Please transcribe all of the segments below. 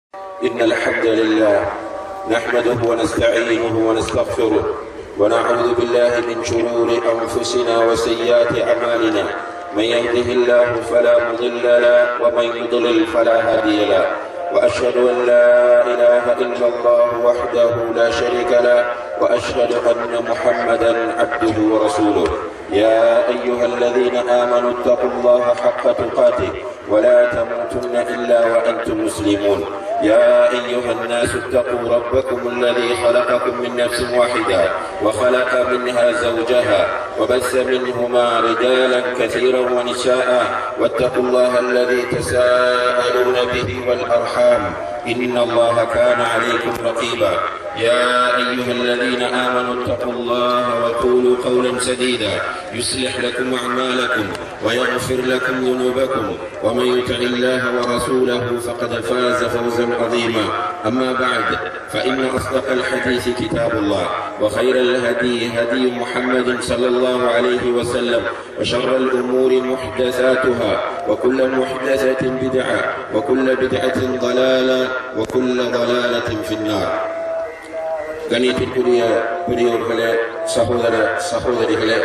إن الحمد لله نحمده ونستعينه ونستغفره ونعوذ بالله من شرور أنفسنا وسيئات أعمالنا من يهده الله فلا مضل له ومن يضلل فلا هادي له وأشهد أن لا إله إلا الله وحده لا شريك له وأشهد أن محمدا عبده ورسوله يا أيها الذين آمنوا اتقوا الله حق تقاته ولا تموتن إلا وأنتم مسلمون يا أيها الناس اتقوا ربكم الذي خلقكم من نفس واحدة وخلق منها زوجها وبث منهما رجالا كثيرا ونساء واتقوا الله الذي تساءلون به والأرحام إن الله كان عليكم رقيبا يا أيها الذين آمنوا اتقوا الله وقولوا قولا سديدا يصلح لكم أعمالكم ويغفر لكم ذنوبكم ومن يطع الله ورسوله فقد فاز فوزا عظيما أما بعد فإن أصدق الحديث كتاب الله وخير الهدي هدي محمد صلى الله عليه وسلم وشر الأمور محدثاتها وكل محدثة بدعة وكل بدعة ضلالة وكل ضلالة في النار கணியத்திற்குரிய பெரியோர்களே சகோதர சகோதரிகளே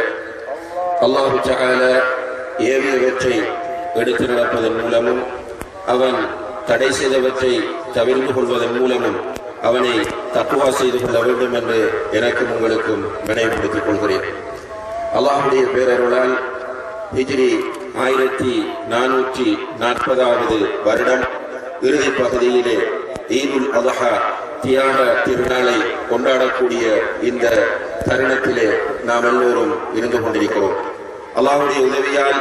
அல்லாஹு தஆல ஏவியவற்றை எடுத்து நடப்பதன் மூலமும் அவன் தடை செய்தவற்றை தவிர்த்து கொள்வதன் மூலமும் அவனை தக்குவா செய்து கொள்ள வேண்டும் என்று எனக்கும் உங்களுக்கும் நினைவுபடுத்திக் கொள்கிறேன் அல்லாஹுடைய பேரருளால் ஹிஜ்ரி ஆயிரத்தி நானூற்றி நாற்பதாவது வருடம் இறுதி பகுதியிலே ஈதுல் அதஹா தியாக திருநாளை கொண்டாடக்கூடிய இந்த தருணத்திலே நாம் எல்லோரும் இருந்து கொண்டிருக்கிறோம் அல்லாஹுடைய உதவியால்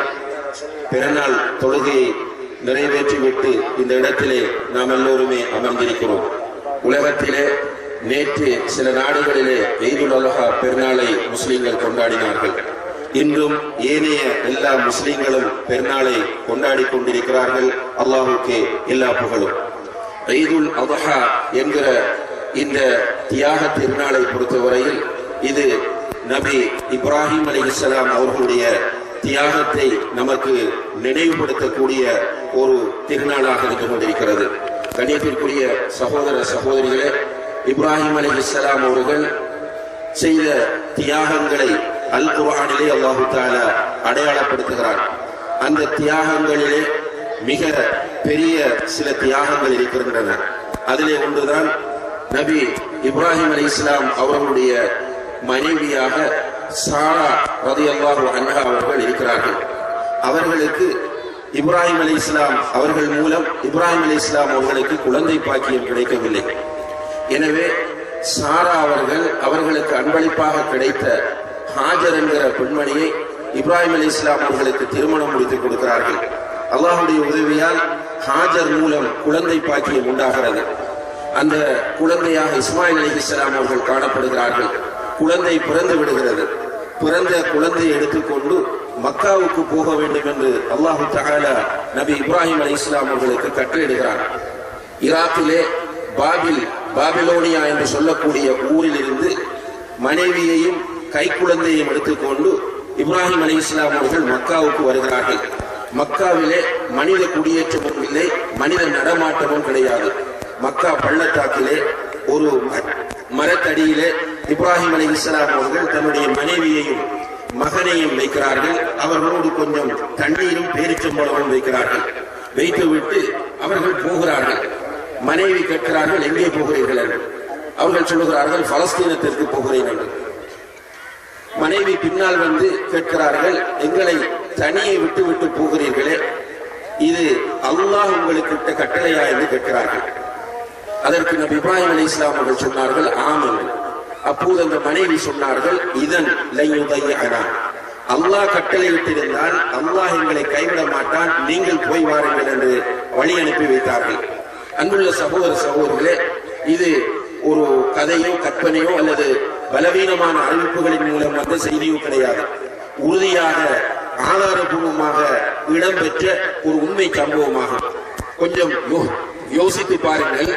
பிறநாள் தொழுகையை நிறைவேற்றிவிட்டு இந்த இடத்திலே நாம் எல்லோருமே அமர்ந்திருக்கிறோம் உலகத்திலே நேற்று சில நாடுகளிலே ஈதுல் அலஹா பெருநாளை முஸ்லிம்கள் கொண்டாடினார்கள் இன்றும் ஏனைய எல்லா முஸ்லிம்களும் பெருநாளை கொண்டாடி கொண்டிருக்கிறார்கள் அல்லாஹுக்கு எல்லா புகழும் ஈதுல் அதஹா என்கிற இந்த தியாக திருநாளை பொறுத்தவரையில் இது நபி இப்ராஹிம் அலி இஸ்லாம் அவர்களுடைய தியாகத்தை நமக்கு நினைவுபடுத்தக்கூடிய ஒரு திருநாளாக இருந்து கொண்டிருக்கிறது கண்ணியத்திற்குரிய சகோதர சகோதரிகளே இப்ராஹிம் அலி இஸ்லாம் அவர்கள் செய்த தியாகங்களை அல் குர்ஆனிலே அல்லாஹு தாலா அடையாளப்படுத்துகிறார் அந்த தியாகங்களிலே மிக பெரிய சில தியாகங்கள் இருக்கின்றன அதிலே ஒன்றுதான் நபி இப்ராஹிம் அலி இஸ்லாம் அவர்களுடைய மனைவியாக சாரா ரதி அல்லாஹு அன்ஹா அவர்கள் இருக்கிறார்கள் அவர்களுக்கு இப்ராஹிம் அலி இஸ்லாம் அவர்கள் மூலம் இப்ராஹிம் அலி இஸ்லாம் அவர்களுக்கு குழந்தை பாக்கியம் கிடைக்கவில்லை எனவே சாரா அவர்கள் அவர்களுக்கு அன்பளிப்பாக கிடைத்த ஹாஜர் என்கிற பெண்மணியை இப்ராஹிம் அலி இஸ்லாம் அவர்களுக்கு திருமணம் முடித்து கொடுக்கிறார்கள் அல்லாஹுடைய உதவியால் ஹாஜர் மூலம் குழந்தை பாக்கியம் உண்டாகிறது அந்த குழந்தையாக இஸ்மாயில் அலி இஸ்லாம் அவர்கள் காணப்படுகிறார்கள் குழந்தை பிறந்து விடுகிறது பிறந்த குழந்தையை எடுத்துக்கொண்டு மக்காவுக்கு போக வேண்டும் என்று அல்லாஹு தகாலா நபி இப்ராஹிம் அலி இஸ்லாம் அவர்களுக்கு கட்டளையிடுகிறார் ஈராக்கிலே பாபில் பாபிலோனியா என்று சொல்லக்கூடிய ஊரில் இருந்து மனைவியையும் கைக்குழந்தையும் எடுத்துக்கொண்டு இப்ராஹிம் அலி இஸ்லாம் அவர்கள் மக்காவுக்கு வருகிறார்கள் மக்காவிலே மனித குடியேற்றமும் இல்லை மனித நடமாட்டமும் கிடையாது மக்கா பள்ளத்தாக்கிலே ஒரு மரத்தடியிலே இப்ராஹிம் அலி இஸ்லாம் அவர்கள் தன்னுடைய மனைவியையும் மகனையும் வைக்கிறார்கள் அவர்களோடு கொஞ்சம் தண்ணீரும் பேரிச்சம்பளமும் வைக்கிறார்கள் வைத்துவிட்டு அவர்கள் போகிறார்கள் மனைவி கேட்கிறார்கள் எங்கே போகிறீர்கள் என்று அவர்கள் சொல்லுகிறார்கள் பலஸ்தீனத்திற்கு போகிறேன் என்று மனைவி பின்னால் வந்து கேட்கிறார்கள் எங்களை தனியை விட்டு விட்டு போகிறீர்களே இது அல்லாஹ் உங்களுக்கு இட்ட கட்டளையா என்று கேட்கிறார்கள் அதற்கு நபி இப்ராஹிம் அலி இஸ்லாம் அவர்கள் சொன்னார்கள் ஆம் என்று அப்போது அந்த மனைவி சொன்னார்கள் இதன் அல்லாஹ் கட்டளை விட்டிருந்தால் அல்லாஹ் எங்களை கைவிட மாட்டான் நீங்கள் போய் வாருங்கள் என்று வழி அனுப்பி வைத்தார்கள் அன்புள்ள சகோதர சகோதரர்களே இது ஒரு கதையோ கற்பனையோ அல்லது பலவீனமான அறிவிப்புகளின் மூலம் வந்த செய்தியோ கிடையாது உறுதியாக ஆதாரபூர்வமாக இடம்பெற்ற ஒரு உண்மை சம்பவமாகும் கொஞ்சம் யோசித்து பாருங்கள்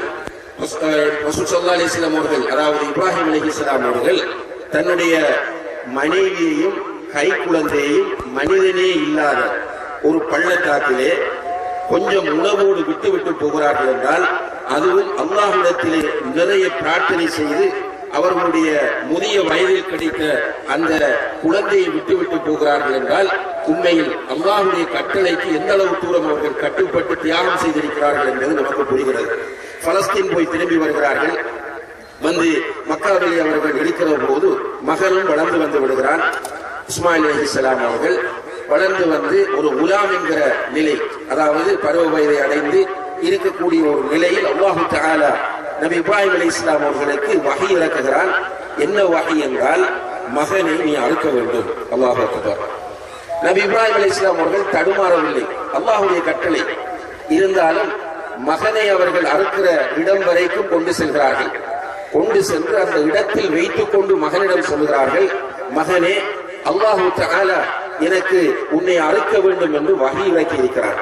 அலிஸ்லாம் அவர்கள் அதாவது இப்ராஹிம் அலி இஸ்லாம் அவர்கள் தன்னுடைய மனைவியையும் கை குழந்தையையும் மனிதனே இல்லாத ஒரு பள்ளத்தாக்கிலே கொஞ்சம் உணவோடு விட்டு விட்டு போகிறார்கள் என்றால் அதுவும் அல்லாஹ்விடத்திலே நிறைய பிரார்த்தனை செய்து அவர்களுடைய முதிய வயதில் கிடைத்த அந்த குழந்தையை விட்டுவிட்டு போகிறார்கள் என்றால் உண்மையில் அல்லாஹுடைய கட்டளைக்கு எந்த அளவு தூரம் அவர்கள் கட்டுப்பட்டு தியாகம் செய்திருக்கிறார்கள் என்பது நமக்கு புரிகிறது பலஸ்தீன் போய் திரும்பி வருகிறார்கள் வந்து மக்காவிலே அவர்கள் இருக்கிற போது மகனும் வளர்ந்து வந்து விடுகிறான் இஸ்மாயில் அலிசலாம் அவர்கள் வளர்ந்து வந்து ஒரு குலாம் என்கிற நிலை அதாவது பருவ வயதை அடைந்து இருக்கக்கூடிய ஒரு நிலையில் அல்லாஹு தஆலா நபி இப்ராஹிம் அலி இஸ்லாம் அவர்களுக்கு வகை இறக்குகிறான் என்ன வகை என்றால் மகனை நீ அறுக்க வேண்டும் அல்லாஹ் அக்பர் நபி இப்ராஹிம் அலி இஸ்லாம் அவர்கள் தடுமாறவில்லை அல்லாஹுடைய கட்டளை இருந்தாலும் மகனை அவர்கள் அறுக்கிற இடம் வரைக்கும் கொண்டு செல்கிறார்கள் கொண்டு சென்று அந்த இடத்தில் வைத்துக் கொண்டு மகனிடம் சொல்கிறார்கள் மகனே அல்லாஹு தஆலா எனக்கு உன்னை அறுக்க வேண்டும் என்று வகை இறக்கி இருக்கிறார்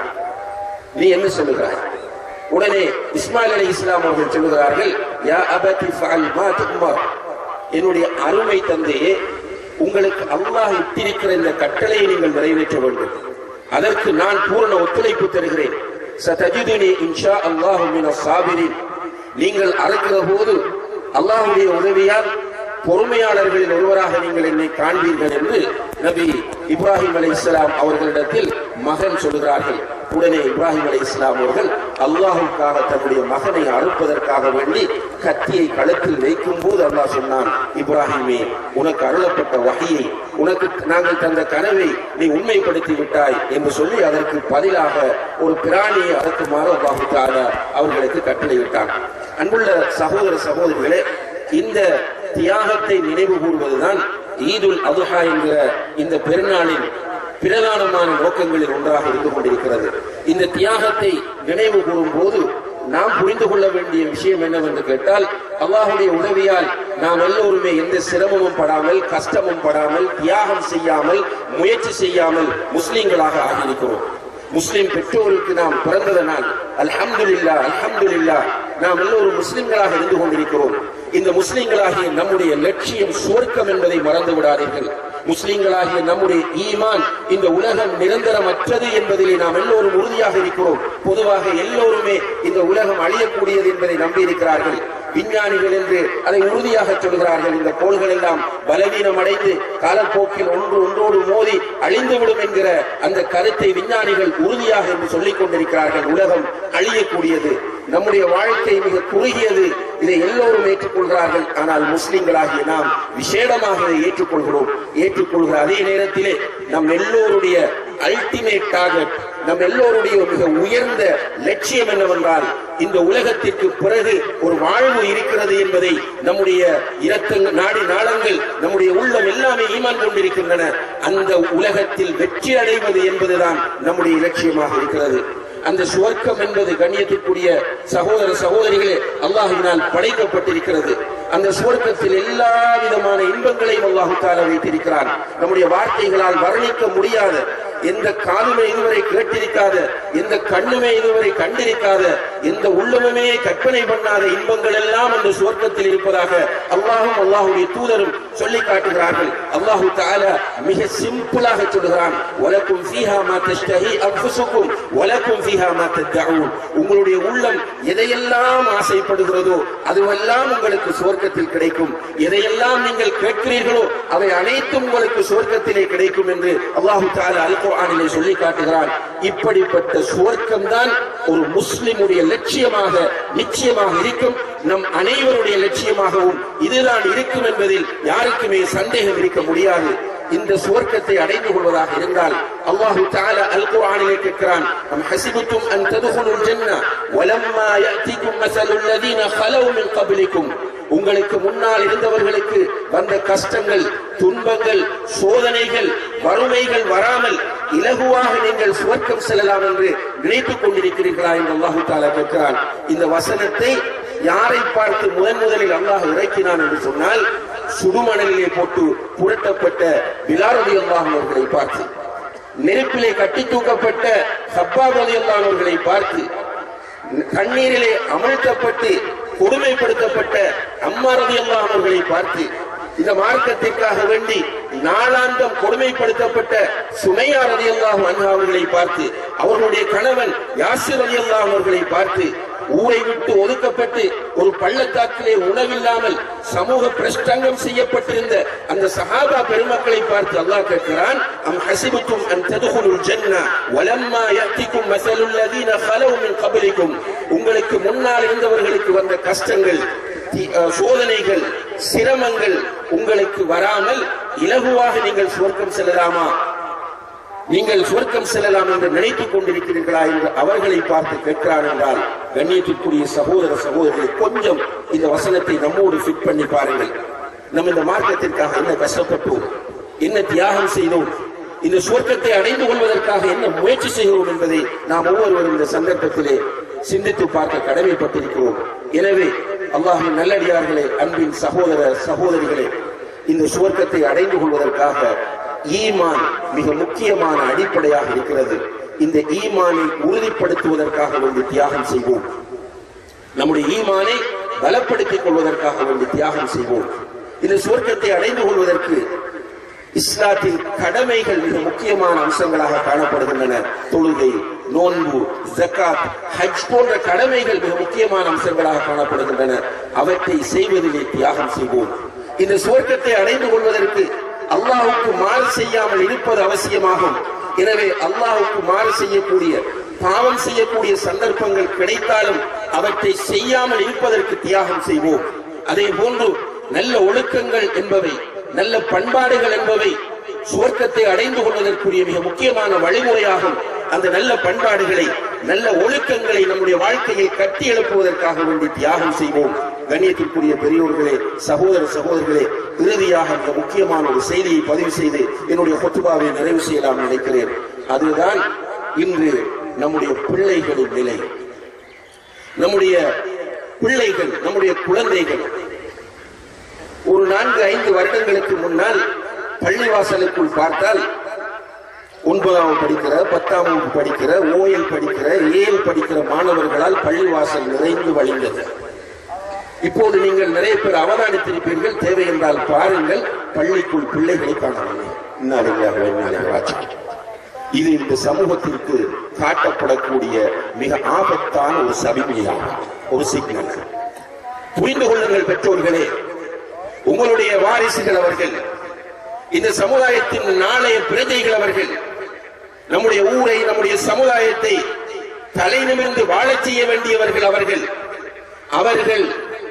நீ என்ன சொல்லுகிறாய் உடனே இஸ்மாயில் அலி இஸ்லாம் அவர்கள் சொல்லுகிறார்கள் யா அபதி ஃபஅல் மா துமர் என்னுடைய அருமை தந்தையே உங்களுக்கு அல்லாஹ் இட்டிருக்கிற இந்த கட்டளையை நீங்கள் நிறைவேற்ற வேண்டும் அதற்கு நான் பூரண ஒத்துழைப்பு தருகிறேன் சதஜிதுனி இன்ஷா அல்லாஹு மின சாபிரின் நீங்கள் அறுக்கிற போது அல்லாஹ்வுடைய உதவியால் பொறுமையாளர்களில் ஒருவராக நீங்கள் என்னை காண்பீர்கள் என்று நபி இப்ராஹிம் அலை இஸ்லாம் அவர்களிடத்தில் மகன் சொல்கிறார்கள் உடனே இப்ராஹிம் அலை இஸ்லாம் அவர்கள் அல்லாஹுக்காக தன்னுடைய மகனை அறுப்பதற்காக வேண்டி கத்தியை களத்தில் வைக்கும் போது அல்லாஹ் சொன்னான் இப்ராஹிமே உனக்கு அருளப்பட்ட வகையை உனக்கு நாங்கள் தந்த கனவை நீ உண்மைப்படுத்தி விட்டாய் என்று சொல்லி அதற்கு பதிலாக ஒரு பிராணியை அறுக்குமாறு அல்லாஹு தஆலா அவர்களுக்கு கட்டளையிட்டான் அன்புள்ள சகோதர சகோதரிகளே இந்த தியாகத்தை நினைவு கூறுவதுதான் ஈதுல் அதுஹா என்கிற இந்த பெருநாளின் பிரதானமான நோக்கங்களில் ஒன்றாக இருந்து கொண்டிருக்கிறது இந்த தியாகத்தை நினைவு கூறும் போது நாம் புரிந்து கொள்ள வேண்டிய விஷயம் என்னவென்று கேட்டால் அல்லாஹுடைய உதவியால் நாம் எல்லோருமே எந்த சிரமமும் படாமல் கஷ்டமும் படாமல் தியாகம் செய்யாமல் முயற்சி செய்யாமல் முஸ்லிம்களாக ஆகியிருக்கிறோம் முஸ்லிம் பெற்றோருக்கு நாம் பிறந்ததனால் அல்ஹம்துலில்லா அல்ஹம்துலில்லா நாம் எல்லோரும் முஸ்லிம்களாக இருந்து கொண்டிருக்கிறோம் இந்த முஸ்லிம்களாகிய நம்முடைய லட்சியம் சுவர்க்கம் என்பதை மறந்து விடாதீர்கள் முஸ்லிம்களாகிய நம்முடைய ஈமான் இந்த உலகம் நிரந்தரமற்றது என்பதிலே நாம் எல்லோரும் உறுதியாக இருக்கிறோம் பொதுவாக எல்லோருமே இந்த உலகம் அழியக்கூடியது என்பதை நம்பியிருக்கிறார்கள் விஞ்ஞானிகள் என்று அதை உறுதியாக சொல்கிறார்கள் இந்த கோள்கள் எல்லாம் பலவீனம் அடைந்து காலப்போக்கில் ஒன்று ஒன்றோடு மோதி அழிந்துவிடும் என்கிற அந்த கருத்தை விஞ்ஞானிகள் உறுதியாக என்று சொல்லிக் கொண்டிருக்கிறார்கள் உலகம் அழியக்கூடியது நம்முடைய வாழ்க்கை மிக குறுகியது இதை எல்லோரும் ஏற்றுக்கொள்கிறார்கள் ஆனால் முஸ்லிம்களாகிய நாம் விசேடமாக இதை ஏற்றுக்கொள்கிறோம் ஏற்றுக்கொள்கிற அதே நேரத்திலே நம் எல்லோருடைய அல்டிமேட் டார்கெட் நம் எல்லோருடைய மிக உயர்ந்த லட்சியம் என்னவென்றால் இந்த உலகத்திற்கு பிறகு ஒரு வாழ்வு இருக்கிறது என்பதை நம்முடைய இரத்தங்கள் நாடி நாளங்கள் நம்முடைய உள்ளம் எல்லாமே ஈமான் கொண்டிருக்கின்றன அந்த உலகத்தில் வெற்றி அடைவது என்பதுதான் நம்முடைய இலட்சியமாக இருக்கிறது அந்த சுவர்க்கம் என்பது கண்ணியத்திற்குரிய சகோதர சகோதரிகளே அல்லாஹுவினால் படைக்கப்பட்டிருக்கிறது அந்த சுவர்க்கத்தில் எல்லா விதமான இன்பங்களையும் அல்லாஹு தாலா வைத்திருக்கிறான் நம்முடைய வார்த்தைகளால் வர்ணிக்க முடியாத எந்த காலுமே இதுவரை கேட்டிருக்காத எந்த கண்ணுமே இதுவரை கண்டிருக்காத எந்த உள்ளமுமே கற்பனை பண்ணாத இன்பங்கள் எல்லாம் அந்த சுவர்க்கத்தில் இருப்பதாக அல்லாஹும் அல்லாஹுடைய தூதரும் சொல்லி காட்டுகிறார்கள் அல்லாஹு தாலா மிக சிம்பிளாக சொல்கிறான் வலக்கும் ஃபீஹா மா தஷ்தஹி அன்ஃபுசுக்கும் வலக்கும் ஃபீஹா மா தத்தஊன் உங்களுடைய உள்ளம் எதையெல்லாம் ஆசைப்படுகிறதோ அதுவெல்லாம் உங்களுக்கு சுவர்க்கத்தில் கிடைக்கும் எதையெல்லாம் நீங்கள் கேட்கிறீர்களோ அவை அனைத்தும் உங்களுக்கு சுவர்க்கத்திலே கிடைக்கும் என்று அல்லாஹு தாலா அல் குர்ஆனிலே சொல்லி காட்டுகிறான் இப்படிப்பட்ட சுவர்க்கம் தான் ஒரு முஸ்லிமுடைய லட்சியமாக நிச்சயமாக இருக்கும் நம் அனைவருடைய லட்சியமாகவும் இதுதான் இருக்கும் என்பதில் யாருக்குமே சந்தேகம் இருக்க முடியாது இந்த சுவர்க்கத்தை அடைந்து கொள்வதாக இருந்தால் அல்லாஹு தஆலா அல் குர்ஆனிலே கேட்கிறான் அம் ஹசிபத்தும் அன் ததுகுலுல் ஜன்னah வலம்மா يأتيكم مثل الذين خلوا من قبلكم உங்களுக்கு முன்னால் இருந்தவர்களுக்கு வந்த கஷ்டங்கள் துன்பங்கள் சோதனைகள் வறுமைகள் வராமல் இலகுவாக நீங்கள் சுவர்க்கம் செல்லலாம் என்று நினைத்துக் கொண்டிருக்கிறீர்களா என்று அல்லாஹு தாலா கேட்கிறான் இந்த வசனத்தை யாரை பார்த்து முதன் முதலில் அல்லாஹ் இறக்கினான் என்று சொன்னால் சுடுமணலிலே போட்டு புரட்டப்பட்ட பிலாரதி அல்லாஹ் அவர்களை பார்த்து நெருப்பிலே கட்டி தூக்கப்பட்ட ஹப்பாப் அலி அவர்களை பார்த்து கண்ணீரிலே அமிழ்த்தப்பட்டு கொடுமைப்படுத்தப்பட்ட அம்மா ரதி அவர்களை பார்த்து இந்த மார்க்கத்திற்காக வேண்டி நாளாந்தம் கொடுமைப்படுத்தப்பட்ட சுமையா ரதி அல்லாஹ் அவர்களை பார்த்து அவர்களுடைய கணவன் யாசிர் ரதி அவர்களை பார்த்து ஊரை விட்டு ஒதுக்கப்பட்டு ஒரு பள்ளத்தாக்கிலே உணவில்லாமல் சமூக பிரஷ்டங்கம் செய்யப்பட்டிருந்த அந்த சஹாபா பெருமக்களை பார்த்து அல்லாஹ் கேட்கிறான் அம் ஹசிபுக்கும் அன் ததுகுலுல் ஜன்னா வலம்மா யத்திக்கும் மஸலுல் லதீன خلوا من قبلكم உங்களுக்கு முன்னால் இருந்தவர்களுக்கு வந்த கஷ்டங்கள் தி- அஹ், சோதனைகள் சிரமங்கள் உங்களுக்கு வராமல் இலகுவாக நீங்கள் சுவர்க்கம் செல்லலாமா நீங்கள் சுவர்க்கம் செல்லலாம் என்று நினைத்துக் கொண்டிருக்கிறீர்களா என்று அவர்களை பார்த்து கேட்கிறான் என்றால் கண்ணியத்திற்குரிய சகோதர சகோதரிகளை கொஞ்சம் இந்த வசனத்தை நம்மோடு ஃபிட் பண்ணி பாருங்கள் நம்ம இந்த மார்க்கத்திற்காக என்ன கஷ்டப்பட்டோம் என்ன தியாகம் செய்தோம் இந்த சுவர்க்கத்தை அடைந்து கொள்வதற்காக என்ன முயற்சி செய்கிறோம் என்பதை நாம் ஒவ்வொருவரும் இந்த சந்தர்ப்பத்திலே சிந்தித்து பார்க்க கடமைப்பட்டிருக்கிறோம் எனவே அல்லாஹின் நல்லடியார்களே அன்பின் சகோதர சகோதரிகளே இந்த சுவர்க்கத்தை அடைந்து கொள்வதற்காக ஈமான் மிக முக்கியமான அடிப்படையாக இருக்கிறது இந்த ஈமானை உறுதிப்படுத்துவதற்காக வேண்டி தியாகம் செய்வோம் நம்முடைய ஈமானை பலப்படுத்திக் கொள்வதற்காக வேண்டி தியாகம் செய்வோம் இந்த சுவர்க்கத்தை அடைந்து கொள்வதற்கு இஸ்லாத்தின் கடமைகள் மிக முக்கியமான அம்சங்களாக காணப்படுகின்றன தொழுகை நோன்பு ஜக்காத் ஹஜ் போன்ற கடமைகள் மிக முக்கியமான அம்சங்களாக காணப்படுகின்றன அவற்றை செய்வதிலே தியாகம் செய்வோம் இந்த சுவர்க்கத்தை அடைந்து கொள்வதற்கு அல்லாஹ்வுக்கு மாறு செய்யாமல் இருப்பது அவசியமாகும் எனவே அல்லாஹ்வுக்கு மாறு செய்யக்கூடிய பாவம் செய்யக்கூடிய சந்தர்ப்பங்கள் கிடைத்தாலும் அவற்றை செய்யாமல் இருப்பதற்கு தியாகம் செய்வோம் அதே போன்று நல்ல ஒழுக்கங்கள் என்பவை நல்ல பண்பாடுகள் என்பவை சுவர்க்கத்தை அடைந்து கொள்வதற்குரிய மிக முக்கியமான வழிமுறையாகும் அந்த நல்ல பண்பாடுகளை நல்ல ஒழுக்கங்களை நம்முடைய வாழ்க்கையில் கட்டி எழுப்புவதற்காக வேண்டி தியாகம் செய்வோம் கண்ணியத்திற்குரிய பெரியோர்களே சகோதர சகோதரர்களே இறுதியாக மிக முக்கியமான ஒரு செய்தியை பதிவு செய்து என்னுடைய கொத்துபாவை நிறைவு செய்யலாம் நினைக்கிறேன் அதுதான் இன்று நம்முடைய பிள்ளைகளின் நிலை நம்முடைய பிள்ளைகள் நம்முடைய குழந்தைகள் ஒரு நான்கு ஐந்து வருடங்களுக்கு முன்னால் பள்ளிவாசலுக்குள் பார்த்தால் ஒன்பதாம் படிக்கிற பத்தாம் வகுப்பு படிக்கிற ஓஎல் படிக்கிற ஏஎல் படிக்கிற மாணவர்களால் பள்ளிவாசல் நிறைந்து வழிந்தது இப்போது நீங்கள் நிறைய பேர் அவதானித்திருப்பீர்கள் தேவை என்றால் பாருங்கள் பள்ளிக்குள் பிள்ளைகளை காணவில்லை இன்னாலில்லாஹி வ இன்னா இலைஹி ராஜிஊன். இது இந்த சமூகத்திற்கு காட்டப்படக்கூடிய மிக ஆபத்தான ஒரு சபிமையாகும் ஒரு சிக்னல் புரிந்து கொள்ளுங்கள் பெற்றோர்களே உங்களுடைய வாரிசுகள் அவர்கள் இந்த சமுதாயத்தின் நாளைய பிரஜைகள் அவர்கள் நம்முடைய ஊரை நம்முடைய சமுதாயத்தை தலை நிமிர்ந்து வாழச் செய்ய வேண்டியவர்கள் அவர்கள் அவர்கள்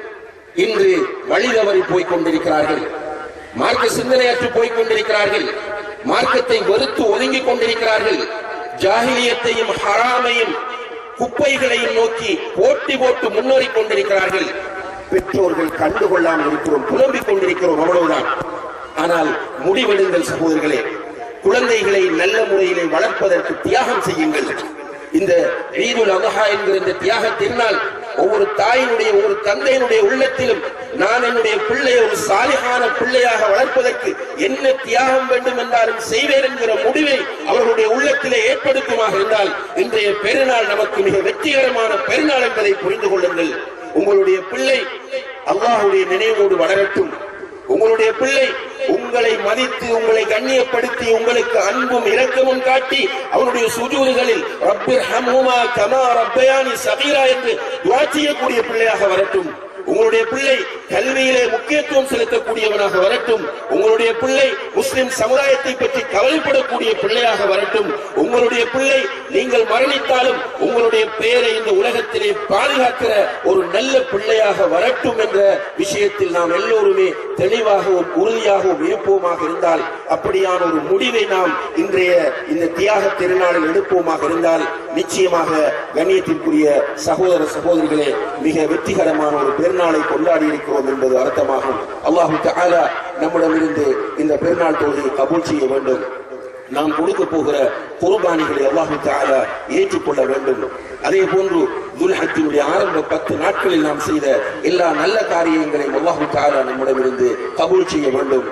இன்று வழி தவறி போய்க் கொண்டிருக்கிறார்கள் மார்க்க சிந்தனையற்று போய்க் கொண்டிருக்கிறார்கள் மார்க்கத்தை வெறுத்து ஒதுங்கிக் கொண்டிருக்கிறார்கள் ஜாகிலியத்தையும் ஹராமையும் குப்பைகளையும் நோக்கி போட்டி போட்டு முன்னேறிக் கொண்டிருக்கிறார்கள் பெற்றோர்கள் கண்டுகொள்ளாமல் இருக்கிறோம் புலம்பிக் கொண்டிருக்கிறோம் அவ்வளவுதான் ஆனால் முடிவெடுங்கள் சகோதரர்களே குழந்தைகளை நல்ல முறையிலே வளர்ப்பதற்கு தியாகம் செய்யுங்கள் இந்த ஈதுல் அகஹா என்கிற இந்த தியாக திருநாள் ஒவ்வொரு தாயினுடைய ஒவ்வொரு தந்தையினுடைய உள்ளத்திலும் நான் என்னுடைய பிள்ளையை ஒரு சாலிகான பிள்ளையாக வளர்ப்பதற்கு என்ன தியாகம் வேண்டும் என்றாலும் செய்வேன் என்கிற முடிவை அவர்களுடைய உள்ளத்திலே ஏற்படுத்துமாக இருந்தால் இன்றைய பெருநாள் நமக்கு மிக வெற்றிகரமான பெருநாள் என்பதை புரிந்து கொள்ளுங்கள் உங்களுடைய பிள்ளை அல்லாஹ்வுடைய நினைவோடு வளரட்டும் உங்களுடைய பிள்ளை உங்களை மதித்து உங்களை கண்ணியப்படுத்தி உங்களுக்கு அன்பும் இரக்கமும் காட்டி அவனுடைய சுஜூதுகளில் ரப்பிர் ஹம்ஹுமா கமா ரப்பயானி சகீரா என்று துஆ செய்யக்கூடிய பிள்ளையாக வரட்டும் உங்களுடைய பிள்ளை கல்வியிலே முக்கியத்துவம் செலுத்தக்கூடியவனாக வரட்டும் உங்களுடைய பிள்ளை முஸ்லிம் சமுதாயத்தை பற்றி கவலைப்படக்கூடிய பிள்ளையாக வரட்டும் உங்களுடைய பிள்ளை நீங்கள் மரணித்தாலும் உங்களுடைய பெயரை இந்த உலகத்திலே பாதுகாக்கிற ஒரு நல்ல பிள்ளையாக வரட்டும் என்ற விஷயத்தில் நாம் எல்லோருமே தெளிவாகவும் உறுதியாகவும் இருப்போமாக இருந்தால் அப்படியான ஒரு முடிவை நாம் இன்றைய இந்த தியாக திருநாளில் எடுப்போமாக இருந்தால் நிச்சயமாக கண்ணியத்திற்குரிய சகோதர சகோதரிகளே மிக வெற்றிகரமான ஒரு பெருநாளை கொண்டாடி இருக்கிறோம் என்பது அர்த்தமாகும் அல்லாஹு தஆலா நம்மிடமிருந்து இந்த பெருநாள் தொழுகையை கபூல் செய்ய வேண்டும் நாம் கொடுக்க போகிற குர்பானிகளை அல்லாஹு தஆலா ஏற்றுக்கொள்ள வேண்டும் அதே போன்று துல்ஹஜ்ஜினுடைய ஆரம்ப பத்து நாட்களில் நாம் செய்த எல்லா நல்ல காரியங்களையும் அல்லாஹு தஆலா நம்மிடமிருந்து கபூல் செய்ய வேண்டும்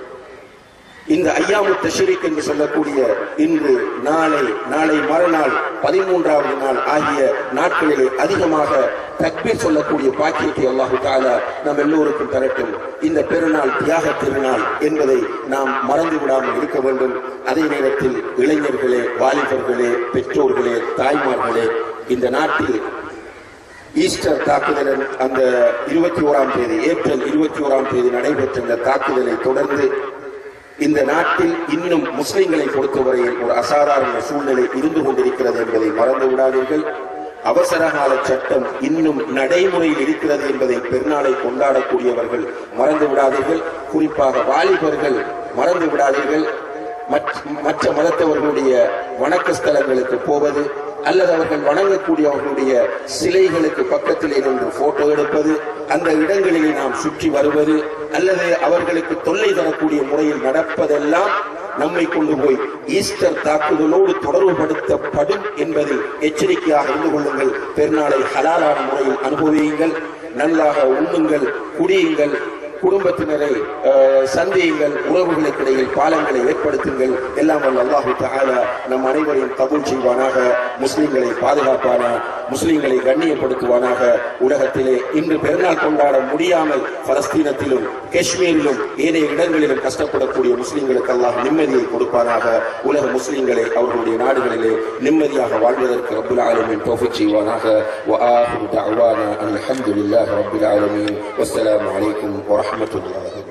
இந்த ஐயாமு தஷரீக் என்று சொல்லக்கூடிய இன்று நாளை நாளை மறுநாள் பதிமூன்றாவது நாள் ஆகிய நாட்களிலே அதிகமாக தக்பீர் சொல்லக்கூடிய பாக்கியத்தை அல்லாஹு தாலா நம் எல்லோருக்கும் தரட்டும் இந்த பெருநாள் தியாக திருநாள் என்பதை நாம் மறந்து விடாமல் இருக்க வேண்டும் அதே நேரத்தில் இளைஞர்களே வாலிபர்களே பெற்றோர்களே தாய்மார்களே இந்த நாட்டில் ஈஸ்டர் தாக்குதல் அந்த இருபத்தி ஓராம் தேதி ஏப்ரல் இருபத்தி ஓராம் தேதி நடைபெற்ற இந்த தாக்குதலை தொடர்ந்து இந்த நாட்டில் இன்னும் முஸ்லிம்களை பொறுத்தவரையில் ஒரு அசாதாரண சூழ்நிலை இருந்து கொண்டிருக்கிறது என்பதை மறந்து விடாதீர்கள் அவசரகால சட்டம் இன்னும் நடைமுறையில் இருக்கிறது என்பதை பெருநாளை கொண்டாடக்கூடியவர்கள் மறந்து விடாதீர்கள் குறிப்பாக வாலிபர்கள் மறந்து விடாதீர்கள் மற்ற- மற்ற மதத்தவர்களுடைய வணக்க ஸ்தலங்களுக்கு போவது அல்லது அவர்கள் வணங்கக்கூடிய அவர்களுடைய சிலைகளுக்கு பக்கத்திலே நின்று போட்டோ எடுப்பது அந்த இடங்களிலே நாம் சுற்றி வருவது அல்லது அவர்களுக்கு தொல்லை தரக்கூடிய முறையில் நடப்பதெல்லாம் நம்மை கொண்டு போய் ஈஸ்டர் தாக்குதலோடு தொடர்புபடுத்தப்படும் என்பதில் எச்சரிக்கையாக இருந்து கொள்ளுங்கள் பெருநாளை ஹலாலான முறையில் அனுபவியுங்கள் நல்லாக உண்ணுங்கள் குடியுங்கள் குடும்பத்தினரை அஹ், சந்தியுங்கள் உறவுகளுக்கு இடையில் பாலங்களை ஏற்படுத்துங்கள் எல்லாம் வல்ல அல்லாஹு தஆலா நம் அனைவரையும் கபூல் செய்வானாக முஸ்லிம்களை பாதுகாப்பான முஸ்லிம்களை கண்ணியப்படுத்துவானாக உலகத்திலே இன்று பெருநாள் கொண்டாட முடியாமல் பலஸ்தீனத்திலும் காஷ்மீரிலும் ஏனைய இடங்களிலும் கஷ்டப்படக்கூடிய முஸ்லிம்களுக்கு அல்லாஹ் நிம்மதியை கொடுப்பானாக உலக முஸ்லிம்களை அவர்களுடைய நாடுகளிலே நிம்மதியாக வாழ்வதற்கு ரப்புல் ஆலமீன் தௌஃபீக் செய்வானாக وآخر دعوانا أن الحمد لله رب العالمين والسلام عليكم ورحمة الله